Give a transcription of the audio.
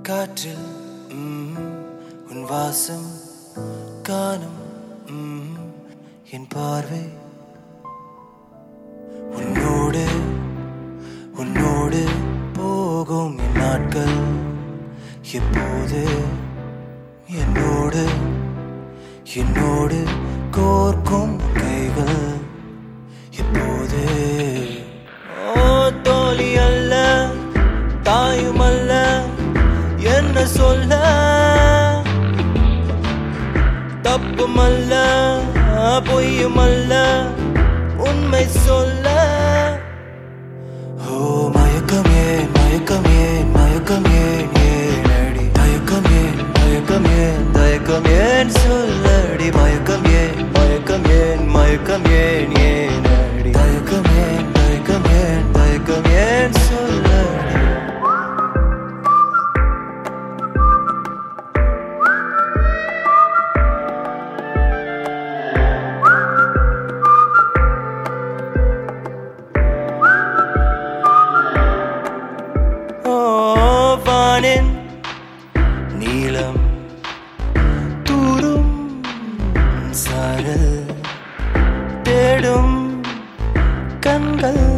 காற்றில் ம், உன் வாசம் காணும் ம், என் பார்வை உன்னோடு உன்னோடு போகும் என் நாட்கள் எப்போது என்னோடு என்னோடு கோர்க்கும் கைகள் எப்போது ஓ தோழி அல்ல தாயும் அல்ல என்ன சொல்ல தப்புமல்ல பொய்யுமல்ல உண்மை சொல்ல ஓ மயக்கம் ஏன் மயக்கம் ஏன் மயக்கம் ஏன் ஏன் அடி தயக்கம் ஏன் மயக்கம் ஏன் தயக்கம் ஏன் சொல்லடி மயக்கம் ஏன் மயக்கம் ஏன் மயக்கம் ஏன் ஏன் அடி தயக்கம் ஏன் தயக்கம் ஏன் தயக்கம் ஏன் சொல்லடி ஓ வானின் நீளம் தூரும் சாரல் தேடும் கண்கள்